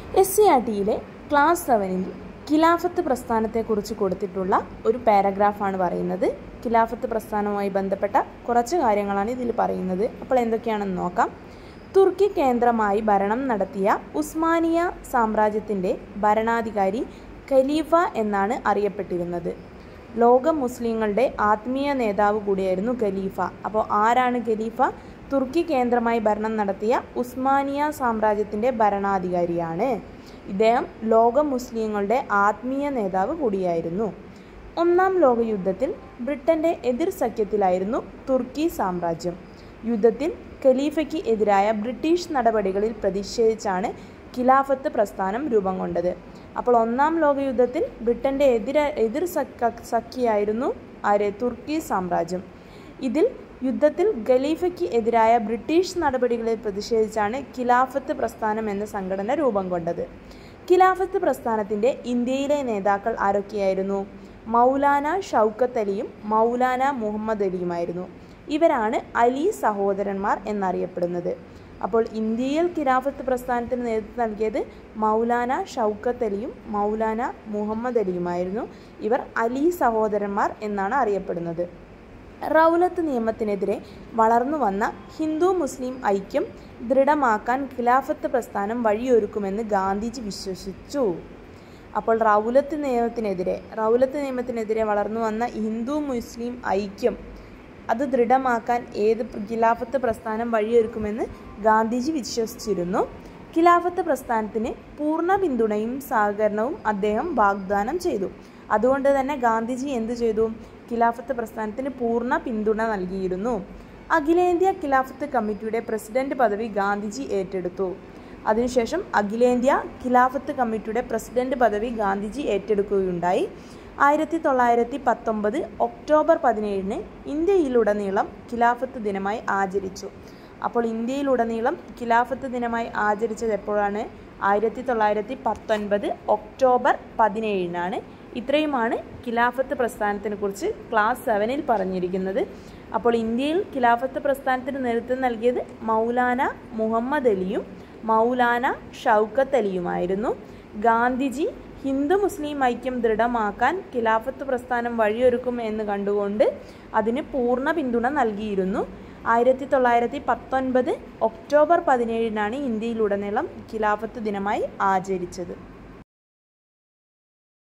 S C R ടിയിലെ class സെവനിൽ ഖിലാഫത്ത് പ്രസ്ഥാനത്തെക്കുറിച്ച് കൊടുത്തിട്ടുള്ള ഒരു പാരഗ്രാഫാണ് പറയുന്നത് ഖിലാഫത്ത് പ്രസ്ഥാനവുമായി ബന്ധപ്പെട്ട കുറച്ച് കാര്യങ്ങളാണ് ഇതിൽ പറയുന്നത് അപ്പോൾ എന്തൊക്കെയാണെന്ന് നോക്കാം തുർക്കി കേന്ദ്രമായി ഭരണം നടത്തിയ ഉസ്മാനിയ സാമ്രാജ്യത്തിൻ്റെ ഭരണാധികാരി ഖലീഫ എന്നാണ് അറിയപ്പെട്ടിരുന്നത് ലോക മുസ്ലിങ്ങളുടെ ആത്മീയ നേതാവ് കൂടിയായിരുന്നു ഖലീഫ അപ്പോൾ ആരാണ് ഖലീഫ തുർക്കി കേന്ദ്രമായി ഭരണം നടത്തിയ ഉസ്മാനിയ സാമ്രാജ്യത്തിൻ്റെ ഭരണാധികാരിയാണ് ഇദ്ദേഹം ലോക മുസ്ലിങ്ങളുടെ ആത്മീയ നേതാവ് കൂടിയായിരുന്നു ഒന്നാം ലോകയുദ്ധത്തിൽ ബ്രിട്ടൻ്റെ എതിർ സഖ്യത്തിലായിരുന്നു തുർക്കി സാമ്രാജ്യം യുദ്ധത്തിൽ ഖലീഫയ്ക്ക് എതിരായ ബ്രിട്ടീഷ് നടപടികളിൽ പ്രതിഷേധിച്ചാണ് ഖിലാഫത്ത് പ്രസ്ഥാനം രൂപം കൊണ്ടത് അപ്പോൾ ഒന്നാം ലോകയുദ്ധത്തിൽ ബ്രിട്ടൻ്റെ എതിര എതിർ സഖ്യ സഖ്യയായിരുന്നു ആര് തുർക്കി സാമ്രാജ്യം ഇതിൽ യുദ്ധത്തിൽ ഖലീഫയ്ക്ക് എതിരായ ബ്രിട്ടീഷ് നടപടികളിൽ പ്രതിഷേധിച്ചാണ് ഖിലാഫത്ത് പ്രസ്ഥാനം എന്ന സംഘടന രൂപം കൊണ്ടത് ഖിലാഫത്ത് പ്രസ്ഥാനത്തിൻ്റെ ഇന്ത്യയിലെ നേതാക്കൾ ആരൊക്കെയായിരുന്നു മൗലാന ഷൗക്കത്ത് അലിയും മൗലാന മുഹമ്മദ് അലിയുമായിരുന്നു ഇവരാണ് അലി സഹോദരന്മാർ എന്നറിയപ്പെടുന്നത് അപ്പോൾ ഇന്ത്യയിൽ ഖിലാഫത്ത് പ്രസ്ഥാനത്തിന് നേതൃത്വം നൽകിയത് മൗലാന ഷൗക്കത്ത് അലിയും മൗലാന മുഹമ്മദ് അലിയുമായിരുന്നു ഇവർ അലി സഹോദരന്മാർ എന്നാണ് അറിയപ്പെടുന്നത് റൗലത്ത് നിയമത്തിനെതിരെ വളർന്നു വന്ന ഹിന്ദു മുസ്ലിം ഐക്യം ദൃഢമാക്കാൻ ഖിലാഫത്ത് പ്രസ്ഥാനം വഴിയൊരുക്കുമെന്ന് ഗാന്ധിജി വിശ്വസിച്ചു അപ്പോൾ റൗലത്ത് നിയമത്തിനെതിരെ റൗലത്ത് നിയമത്തിനെതിരെ വളർന്നു വന്ന ഹിന്ദു മുസ്ലിം ഐക്യം അത് ദൃഢമാക്കാൻ ഏത് ഖിലാഫത്ത് പ്രസ്ഥാനം വഴിയൊരുക്കുമെന്ന് ഗാന്ധിജി വിശ്വസിച്ചിരുന്നു ഖിലാഫത്ത് പ്രസ്ഥാനത്തിന് പൂർണ്ണ പിന്തുണയും സഹകരണവും അദ്ദേഹം വാഗ്ദാനം ചെയ്തു അതുകൊണ്ട് തന്നെ ഗാന്ധിജി എന്ത് ചെയ്തു ഖിലാഫത്ത് പ്രസ്ഥാനത്തിന് പൂർണ്ണ പിന്തുണ നൽകിയിരുന്നു അഖിലേന്ത്യാ ഖിലാഫത്ത് കമ്മിറ്റിയുടെ പ്രസിഡന്റ് പദവി ഗാന്ധിജി ഏറ്റെടുത്തു അതിനുശേഷം അഖിലേന്ത്യാ ഖിലാഫത്ത് കമ്മിറ്റിയുടെ പ്രസിഡന്റ് പദവി ഗാന്ധിജി ഏറ്റെടുക്കുകയുണ്ടായി ആയിരത്തി തൊള്ളായിരത്തി പത്തൊമ്പത് ഒക്ടോബർ പതിനേഴിന് ഇന്ത്യയിലുടനീളം ഖിലാഫത്ത് ദിനമായി ആചരിച്ചു അപ്പോൾ ഇന്ത്യയിലുടനീളം ഖിലാഫത്ത് ദിനമായി ആചരിച്ചത് എപ്പോഴാണ് ആയിരത്തി തൊള്ളായിരത്തി പത്തൊൻപത് ഒക്ടോബർ പതിനേഴിനാണ് ഇത്രയുമാണ് ഖിലാഫത്ത് പ്രസ്ഥാനത്തിനെ കുറിച്ച് ക്ലാസ് സെവനിൽ പറഞ്ഞിരിക്കുന്നത് അപ്പോൾ ഇന്ത്യയിൽ ഖിലാഫത്ത് പ്രസ്ഥാനത്തിന് നേതൃത്വം നൽകിയത് മൗലാന മുഹമ്മദ് അലിയും മൗലാന ഷൗക്കത്ത് അലിയുമായിരുന്നു ഗാന്ധിജി ഹിന്ദു മുസ്ലിം ഐക്യം ദൃഢമാക്കാൻ ഖിലാഫത്ത് പ്രസ്ഥാനം വഴിയൊരുക്കും എന്ന് കണ്ടുകൊണ്ട് അതിന് പൂർണ്ണ പിന്തുണ നൽകിയിരുന്നു ആയിരത്തി തൊള്ളായിരത്തി പത്തൊൻപത് ഒക്ടോബർ പതിനേഴിനാണ് ഇന്ത്യയിലുടനീളം ഖിലാഫത്ത് ദിനമായി ആചരിച്ചത്